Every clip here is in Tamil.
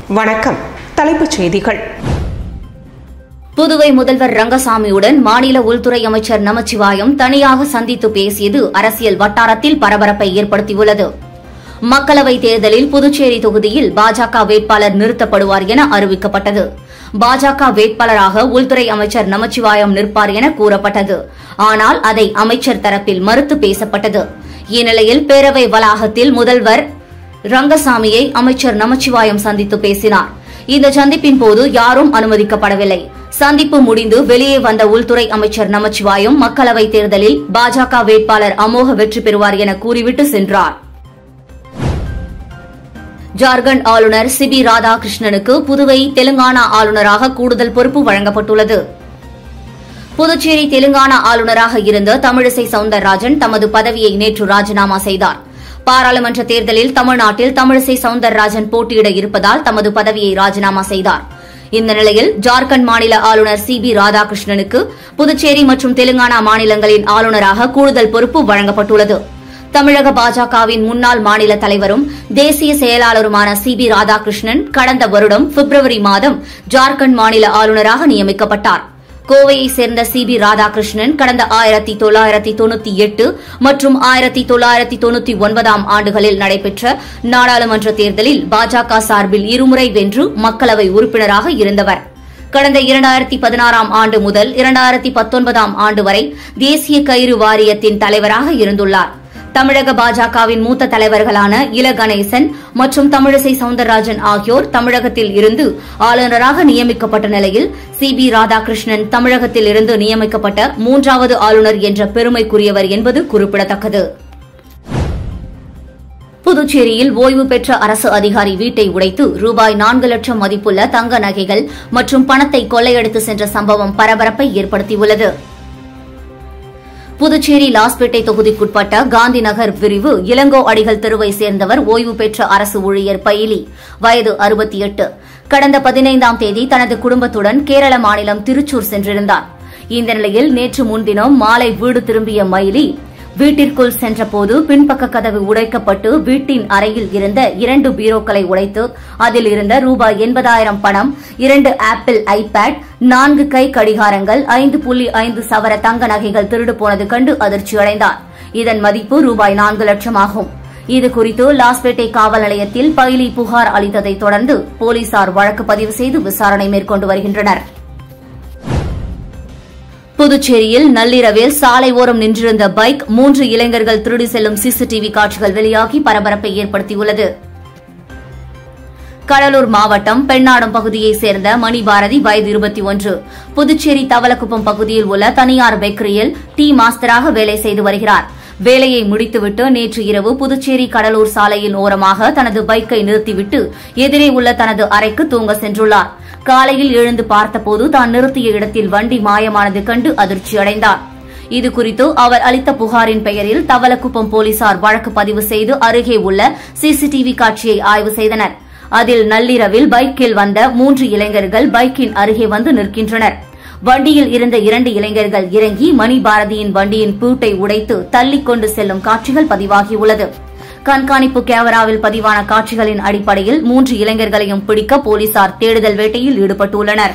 வணக்கம் தலைப்புச் செய்திகள் புதுவை முதல்வர் ரங்கசாமியுடன் மாநில உள்துறை அமைச்சர் நமச்சிவாயம் தனியாக சந்தித்து பேசியது அரசியல் வட்டாரத்தில் பரபரப்பை ஏற்படுத்தியுள்ளது மக்களவைத் தேர்தலில் புதுச்சேரி தொகுதியில் பாஜக வேட்பாளர் நிறுத்தப்படுவார் என அறிவிக்கப்பட்டது பாஜக வேட்பாளராக உள்துறை அமைச்சர் நமச்சிவாயம் நிற்பார் என கூறப்பட்டது ஆனால் அதை அமைச்சர் தரப்பில் மறுத்து பேசப்பட்டது இந்நிலையில் பேரவை வளாகத்தில் முதல்வர் ரங்கசாமியை அமைச்சர் நமச்சிவாயம் சந்தித்து பேசினார் இந்த சந்திப்பின் போது யாரும் அனுமதிக்கப்படவில்லை சந்திப்பு முடிந்து வெளியே வந்த உள்துறை அமைச்சர் நமச்சிவாயம் மக்களவைத் தேர்தலில் பாஜக வேட்பாளர் அமோக வெற்றி பெறுவார் என கூறிவிட்டு சென்றார் ஜார்க்கண்ட் ஆளுநர் சிபி ராதாகிருஷ்ணனுக்கு புதுவை தெலுங்கானா ஆளுநராக கூடுதல் பொறுப்பு வழங்கப்பட்டுள்ளது புதுச்சேரி தெலுங்கானா ஆளுநராக இருந்த தமிழிசை சவுந்தரராஜன் தமது பதவியை நேற்று ராஜினாமா செய்தார் பாராளுமன்ற தேர்தலில் தமிழ்நாட்டில் தமிழிசை சவுந்தரராஜன் போட்டியிட இருப்பதால் தமது பதவியை ராஜினாமா செய்தார் இந்த நிலையில் ஜார்க்கண்ட் மாநில ஆளுநர் சி பி ராதாகிருஷ்ணனுக்கு புதுச்சேரி மற்றும் தெலுங்கானா மாநிலங்களின் ஆளுநராக கூடுதல் பொறுப்பு வழங்கப்பட்டுள்ளது தமிழக பாஜகவின் முன்னாள் மாநில தலைவரும் தேசிய செயலாளருமான சி பி ராதாகிருஷ்ணன் கடந்த வருடம் பிப்ரவரி மாதம் ஜார்க்கண்ட் மாநில ஆளுநராக நியமிக்கப்பட்டார் கோவையைச் சேர்ந்த சி பி ராதாகிருஷ்ணன் கடந்த ஆயிரத்தி தொள்ளாயிரத்தி தொண்ணூத்தி எட்டு மற்றும் ஆயிரத்தி தொள்ளாயிரத்தி தொண்ணூத்தி ஒன்பதாம் ஆண்டுகளில் நடைபெற்ற நாடாளுமன்ற தேர்தலில் பாஜக சார்பில் இருமுறை வென்று மக்களவை உறுப்பினராக இருந்தவர் கடந்த இரண்டாயிரத்தி பதினாறாம் ஆண்டு முதல் இரண்டாயிரத்தி பத்தொன்பதாம் ஆண்டு வரை தேசிய கயிறு வாரியத்தின் தலைவராக இருந்துள்ளார் தமிழக பாஜகவின் மூத்த தலைவர்களான இல கணேசன் மற்றும் தமிழிசை சவுந்தரராஜன் ஆகியோர் தமிழகத்தில் இருந்து ஆளுநராக நியமிக்கப்பட்ட நிலையில் சி பி ராதாகிருஷ்ணன் தமிழகத்தில் இருந்து நியமிக்கப்பட்ட மூன்றாவது ஆளுநர் என்ற பெருமைக்குரியவர் என்பது குறிப்பிடத்தக்கது புதுச்சேரியில் ஓய்வு பெற்ற அரசு அதிகாரி வீட்டை உடைத்து ரூபாய் நான்கு லட்சம் மதிப்புள்ள தங்க நகைகள் மற்றும் பணத்தை கொள்ளையடித்து சென்ற சம்பவம் பரபரப்பை ஏற்படுத்தியுள்ளது புதுச்சேரி லாஸ்பேட்டை தொகுதிக்குட்பட்ட காந்தி நகர் பிரிவு இளங்கோ அடிகள் தெருவை சேர்ந்தவர் ஓய்வு பெற்ற அரசு ஊழியர் பயிலி வயது அறுபத்தி எட்டு கடந்த பதினைந்தாம் தேதி தனது குடும்பத்துடன் கேரள மாநிலம் திருச்சூர் சென்றிருந்தார் இந்த நிலையில் நேற்று முன்தினம் மாலை வீடு திரும்பிய மயிலி வீட்டிற்குள் சென்றபோது பின்பக்க கதவு உடைக்கப்பட்டு வீட்டின் அறையில் இருந்த இரண்டு பீரோக்களை உடைத்து அதில் இருந்த ரூபாய் எண்பதாயிரம் பணம் இரண்டு ஆப்பிள் ஐபேட் நான்கு கை கடிகாரங்கள் ஐந்து புள்ளி ஐந்து சவர தங்க நகைகள் திருடு போனது கண்டு அதிர்ச்சியடைந்தார் இதன் மதிப்பு ரூபாய் நான்கு லட்சம் ஆகும் இதுகுறித்து லாஸ்பேட்டை காவல் நிலையத்தில் பயிலி புகார் அளித்ததைத் தொடர்ந்து போலீசார் வழக்கு பதிவு செய்து விசாரணை மேற்கொண்டு வருகின்றனர் புதுச்சேரியில் நள்ளிரவில் சாலை ஓரம் நின்றிருந்த பைக் மூன்று இளைஞர்கள் திருடி செல்லும் சிசிடிவி காட்சிகள் வெளியாகி பரபரப்பை ஏற்படுத்தியுள்ளது கடலூர் மாவட்டம் பெண்ணாடம் பகுதியைச் சேர்ந்த மணிபாரதி வயது இருபத்தி ஒன்று புதுச்சேரி தவளக்குப்பம் பகுதியில் உள்ள தனியார் பேக்கரியில் டீ மாஸ்டராக வேலை செய்து வருகிறார் வேலையை முடித்துவிட்டு நேற்று இரவு புதுச்சேரி கடலூர் சாலையின் ஓரமாக தனது பைக்கை நிறுத்திவிட்டு எதிரே உள்ள தனது அறைக்கு தூங்க சென்றுள்ளார் காலையில் எழுந்து பார்த்தபோது தான் நிறுத்திய இடத்தில் வண்டி மாயமானது கண்டு அதிர்ச்சியடைந்தார் இதுகுறித்து அவர் அளித்த புகாரின் பெயரில் தவளக்குப்பம் போலீசார் வழக்கு பதிவு செய்து அருகே உள்ள சிசிடிவி காட்சியை ஆய்வு செய்தனர் அதில் நள்ளிரவில் பைக்கில் வந்த மூன்று இளைஞர்கள் பைக்கின் அருகே வந்து நிற்கின்றனர் வண்டியில் இருந்த இரண்டு இளைஞர்கள் இறங்கி மணி பாரதியின் வண்டியின் பூட்டை உடைத்து தள்ளிக் கொண்டு செல்லும் காட்சிகள் பதிவாகியுள்ளது கண்காணிப்பு கேமராவில் பதிவான காட்சிகளின் அடிப்படையில் மூன்று இளைஞர்களையும் பிடிக்க போலீசார் தேடுதல் வேட்டையில் ஈடுபட்டுள்ளனர்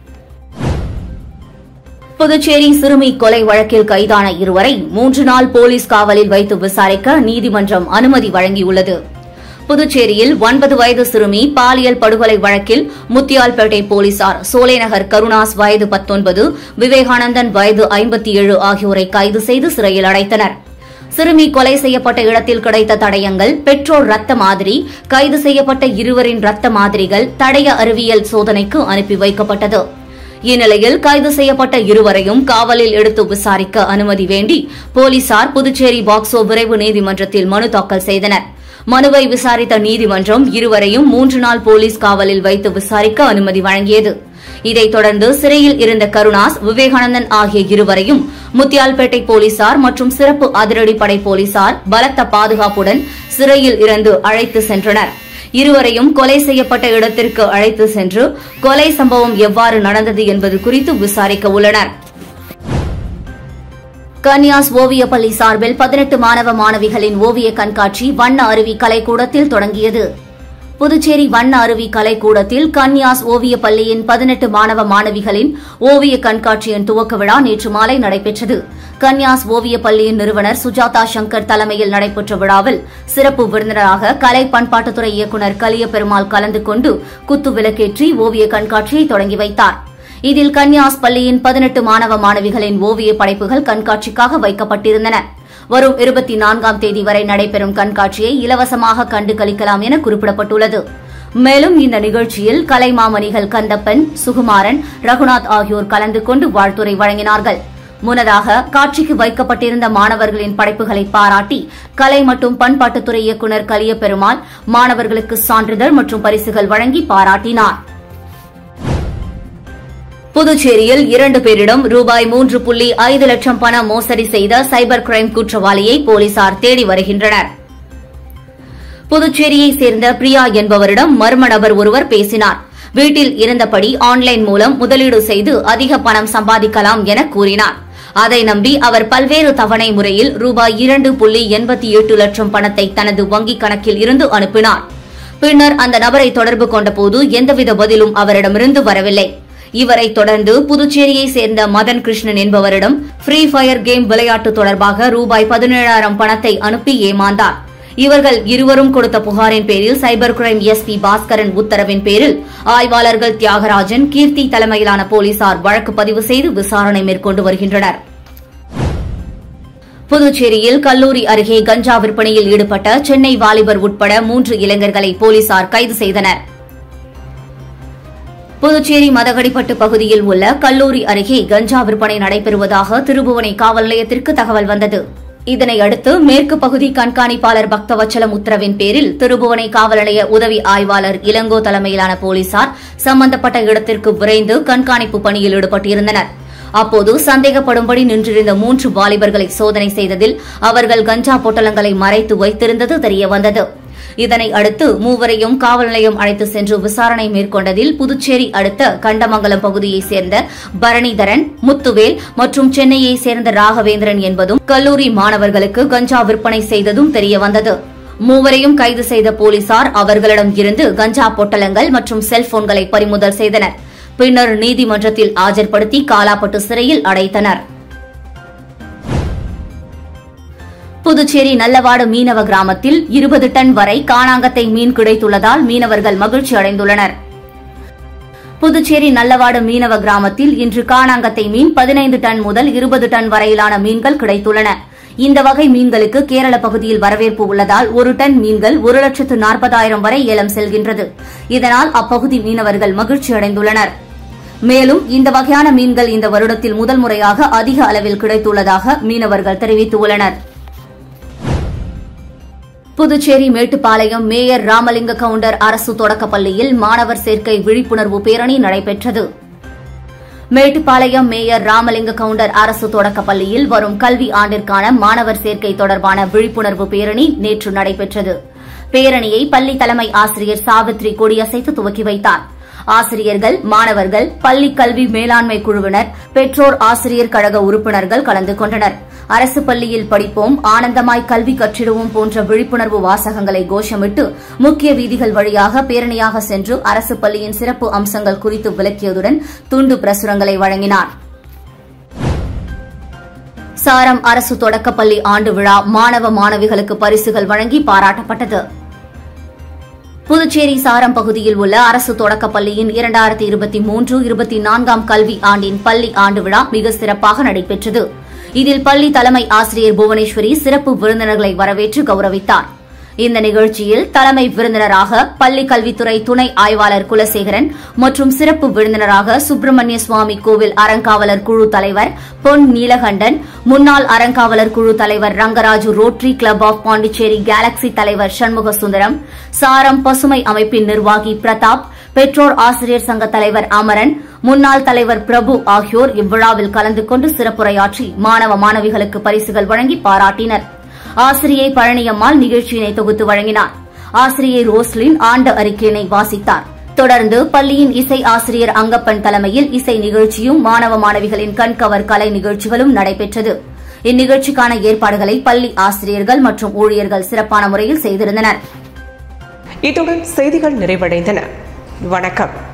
புதுச்சேரி சிறுமி கொலை வழக்கில் கைதான இருவரை மூன்று நாள் போலீஸ் காவலில் வைத்து விசாரிக்க நீதிமன்றம் அனுமதி வழங்கியுள்ளது புதுச்சேரியில் ஒன்பது வயது சிறுமி பாலியல் படுகொலை வழக்கில் முத்தியால்பேட்டை போலீசார் சோலைநகர் கருணாஸ் வயது பத்தொன்பது விவேகானந்தன் வயது ஐம்பத்தி ஏழு ஆகியோரை கைது செய்து சிறையில் அடைத்தனர் சிறுமி கொலை செய்யப்பட்ட இடத்தில் கிடைத்த தடயங்கள் பெற்றோர் ரத்த மாதிரி கைது செய்யப்பட்ட இருவரின் ரத்த மாதிரிகள் தடய அறிவியல் சோதனைக்கு அனுப்பி வைக்கப்பட்டது இந்நிலையில் கைது செய்யப்பட்ட இருவரையும் காவலில் எடுத்து விசாரிக்க அனுமதி வேண்டி போலீசார் புதுச்சேரி பாக்ஸோ விரைவு நீதிமன்றத்தில் மனு தாக்கல் செய்தனர் மனுவை விசாரித்த நீதிமன்றம் இருவரையும் மூன்று நாள் போலீஸ் காவலில் வைத்து விசாரிக்க அனுமதி வழங்கியது இதைத் தொடர்ந்து சிறையில் இருந்த கருணாஸ் விவேகானந்தன் ஆகிய இருவரையும் முத்தியால்பேட்டை போலீசார் மற்றும் சிறப்பு அதிரடிப்படை போலீசார் பலத்த பாதுகாப்புடன் சிறையில் இருந்து அழைத்து சென்றனர் இருவரையும் கொலை செய்யப்பட்ட இடத்திற்கு அழைத்து சென்று கொலை சம்பவம் எவ்வாறு நடந்தது என்பது குறித்து விசாரிக்க உள்ளனர் கன்யாஸ் ஓவியப் பள்ளி சார்பில் பதினெட்டு மாணவ மாணவிகளின் ஓவிய கண்காட்சி வண்ண அருவி கலைக்கூடத்தில் தொடங்கியது புதுச்சேரி வண்ண அருவி கலைக்கூடத்தில் கன்யாஸ் ஓவிய பள்ளியின் பதினெட்டு மாணவ மாணவிகளின் ஓவிய கண்காட்சியின் துவக்க விழா நேற்று மாலை நடைபெற்றது கன்யாஸ் ஓவிய பள்ளியின் நிறுவனர் சுஜாதா சங்கர் தலைமையில் நடைபெற்ற விழாவில் சிறப்பு விருந்தினராக கலை பண்பாட்டுத்துறை இயக்குநர் கலிய பெருமாள் கலந்து கொண்டு குத்து விளக்கேற்றி ஓவிய கண்காட்சியை தொடங்கி வைத்தார் இதில் கன்யாஸ் பள்ளியின் பதினெட்டு மாணவ மாணவிகளின் ஓவிய படைப்புகள் கண்காட்சிக்காக வைக்கப்பட்டிருந்தன வரும் இருபத்தி நான்காம் தேதி வரை நடைபெறும் கண்காட்சியை இலவசமாக கண்டு களிக்கலாம் என குறிப்பிடப்பட்டுள்ளது மேலும் இந்த நிகழ்ச்சியில் கலைமாமணிகள் கந்தப்பன் சுகுமாரன் ரகுநாத் ஆகியோர் கலந்து கொண்டு வாழ்த்துரை வழங்கினார்கள் முன்னதாக காட்சிக்கு வைக்கப்பட்டிருந்த மாணவர்களின் படைப்புகளை பாராட்டி கலை மற்றும் பண்பாட்டுத்துறை இயக்குநர் கலிய பெருமாள் மாணவர்களுக்கு சான்றிதழ் மற்றும் பரிசுகள் வழங்கி பாராட்டினார் புதுச்சேரியில் இரண்டு பேரிடம் ரூபாய் மூன்று புள்ளி ஐந்து லட்சம் பண மோசடி செய்த சைபர் கிரைம் குற்றவாளியை போலீசார் தேடி வருகின்றனர் புதுச்சேரியைச் சேர்ந்த பிரியா என்பவரிடம் மர்ம நபர் ஒருவர் பேசினார் வீட்டில் இருந்தபடி ஆன்லைன் மூலம் முதலீடு செய்து அதிக பணம் சம்பாதிக்கலாம் என கூறினார் அதை நம்பி அவர் பல்வேறு தவணை முறையில் ரூபாய் இரண்டு புள்ளி எண்பத்தி எட்டு லட்சம் பணத்தை தனது வங்கிக் கணக்கில் இருந்து அனுப்பினார் பின்னர் அந்த நபரை தொடர்பு கொண்டபோது எந்தவித பதிலும் அவரிடமிருந்து வரவில்லை இவரை தொடர்ந்து புதுச்சேரியைச் சேர்ந்த மதன் கிருஷ்ணன் என்பவரிடம் ஃப்ரீ ஃபயர் கேம் விளையாட்டு தொடர்பாக ரூபாய் பதினேழாயிரம் பணத்தை அனுப்பி ஏமாந்தார் இவர்கள் இருவரும் கொடுத்த புகாரின் பேரில் சைபர் கிரைம் எஸ்பி பாஸ்கரன் உத்தரவின் பேரில் ஆய்வாளர்கள் தியாகராஜன் கீர்த்தி தலைமையிலான போலீசார் வழக்கு பதிவு செய்து விசாரணை மேற்கொண்டு வருகின்றனர் புதுச்சேரியில் கல்லூரி அருகே கஞ்சா விற்பனையில் ஈடுபட்ட சென்னை வாலிபர் உட்பட மூன்று இளைஞர்களை போலீசார் கைது செய்தனர் புதுச்சேரி மதகடிப்பட்டு பகுதியில் உள்ள கல்லூரி அருகே கஞ்சா விற்பனை நடைபெறுவதாக திருபுவனை காவல் நிலையத்திற்கு தகவல் வந்தது இதனையடுத்து மேற்கு பகுதி கண்காணிப்பாளர் பக்தவச்சலம் உத்தரவின் பேரில் திருபுவனை காவல் நிலைய உதவி ஆய்வாளர் இளங்கோ தலைமையிலான போலீசார் சம்பந்தப்பட்ட இடத்திற்கு விரைந்து கண்காணிப்பு பணியில் ஈடுபட்டிருந்தனர் அப்போது சந்தேகப்படும்படி நின்றிருந்த மூன்று வாலிபர்களை சோதனை செய்ததில் அவர்கள் கஞ்சா பொட்டலங்களை மறைத்து வைத்திருந்தது தெரியவந்தது இதனை அடுத்து மூவரையும் காவல் நிலையம் அழைத்து சென்று விசாரணை மேற்கொண்டதில் புதுச்சேரி அடுத்த கண்டமங்கலம் பகுதியைச் சேர்ந்த பரணிதரன் முத்துவேல் மற்றும் சென்னையைச் சேர்ந்த ராகவேந்திரன் என்பதும் கல்லூரி மாணவர்களுக்கு கஞ்சா விற்பனை செய்ததும் தெரியவந்தது மூவரையும் கைது செய்த போலீசார் அவர்களிடம் இருந்து கஞ்சா பொட்டலங்கள் மற்றும் செல்போன்களை பறிமுதல் செய்தனர் பின்னர் நீதிமன்றத்தில் ஆஜர்படுத்தி காலாப்பட்டு சிறையில் அடைத்தனர் புதுச்சேரி நல்லவாடு மீனவ கிராமத்தில் இருபது டன் வரை காணாங்கத்தை மீன் கிடைத்துள்ளதால் மீனவர்கள் மகிழ்ச்சி அடைந்துள்ளனர் புதுச்சேரி நல்லவாடு மீனவ கிராமத்தில் இன்று காணாங்கத்தை மீன் பதினைந்து டன் முதல் இருபது டன் வரையிலான மீன்கள் கிடைத்துள்ளன இந்த வகை மீன்களுக்கு கேரள பகுதியில் வரவேற்பு உள்ளதால் ஒரு டன் மீன்கள் ஒரு லட்சத்து நாற்பதாயிரம் வரை ஏலம் செல்கின்றது இதனால் அப்பகுதி மீனவர்கள் மகிழ்ச்சி அடைந்துள்ளனர் மேலும் இந்த வகையான மீன்கள் இந்த வருடத்தில் முதல் முறையாக அதிக அளவில் கிடைத்துள்ளதாக மீனவர்கள் தெரிவித்துள்ளனர் புதுச்சேரி மேட்டுப்பாளையம் மேயர் ராமலிங்க கவுண்டர் அரசு தொடக்கப் பள்ளியில் மாணவர் சேர்க்கை விழிப்புணர்வு பேரணி நடைபெற்றது மேட்டுப்பாளையம் மேயர் ராமலிங்க கவுண்டர் அரசு தொடக்கப் பள்ளியில் வரும் கல்வி ஆண்டிற்கான மாணவர் சேர்க்கை தொடர்பான விழிப்புணர்வு பேரணி நேற்று நடைபெற்றது பேரணியை பள்ளி தலைமை ஆசிரியர் சாவித்ரி கொடியசைத்து துவக்கி வைத்தார் ஆசிரியர்கள் மாணவர்கள் பள்ளி கல்வி மேலாண்மை குழுவினர் பெற்றோர் ஆசிரியர் கழக உறுப்பினர்கள் கலந்து கொண்டனர் அரசு பள்ளியில் படிப்போம் ஆனந்தமாய் கல்வி கற்றிடுவோம் போன்ற விழிப்புணர்வு வாசகங்களை கோஷமிட்டு முக்கிய வீதிகள் வழியாக பேரணியாக சென்று அரசு பள்ளியின் சிறப்பு அம்சங்கள் குறித்து விளக்கியதுடன் துண்டு பிரசுரங்களை வழங்கினார் சாரம் அரசு தொடக்கப்பள்ளி ஆண்டு விழா மாணவ மாணவிகளுக்கு பரிசுகள் வழங்கி பாராட்டப்பட்டது புதுச்சேரி சாரம் பகுதியில் உள்ள அரசு தொடக்கப் பள்ளியின் இரண்டாயிரத்தி இருபத்தி மூன்று இருபத்தி நான்காம் கல்வி ஆண்டின் பள்ளி ஆண்டு விழா மிக சிறப்பாக நடைபெற்றது இதில் பள்ளி தலைமை ஆசிரியர் புவனேஸ்வரி சிறப்பு விருந்தினர்களை வரவேற்று கௌரவித்தார் இந்த நிகழ்ச்சியில் தலைமை விருந்தினராக பள்ளி கல்வித்துறை துணை ஆய்வாளர் குலசேகரன் மற்றும் சிறப்பு விருந்தினராக சுப்பிரமணிய சுவாமி கோவில் அறங்காவலர் குழு தலைவர் பொன் நீலகண்டன் முன்னாள் அறங்காவலர் குழு தலைவர் Rangaraju rotary club of Pondicherry galaxy தலைவர் சண்முக சுந்தரம் சாரம் பசுமை அமைப்பின் நிர்வாகி பிரதாப் பெற்றோர் ஆசிரியர் சங்க தலைவர் அமரன் முன்னாள் தலைவர் பிரபு ஆகியோர் இவ்விழாவில் கலந்து கொண்டு சிறப்புரையாற்றி மாணவ மாணவிகளுக்கு பரிசுகள் வழங்கி பாராட்டினர் ஆசிரியை பழனியம்மாள் நிகழ்ச்சியினை தொகுத்து வழங்கினார் ஆசிரியை ரோஸ்லின் ஆண்டு அறிக்கையினை வாசித்தார் தொடர்ந்து பள்ளியின் இசை ஆசிரியர் அங்கப்பன் தலைமையில் இசை நிகழ்ச்சியும் மாணவ மாணவிகளின் கண்கவர் கலை நிகழ்ச்சிகளும் நடைபெற்றது இந்நிகழ்ச்சிக்கான ஏற்பாடுகளை பள்ளி ஆசிரியர்கள் மற்றும் ஊழியர்கள் சிறப்பான முறையில் செய்திருந்தனர் இத்துடன் செய்திகள் நிறைவடைந்தன வணக்கம்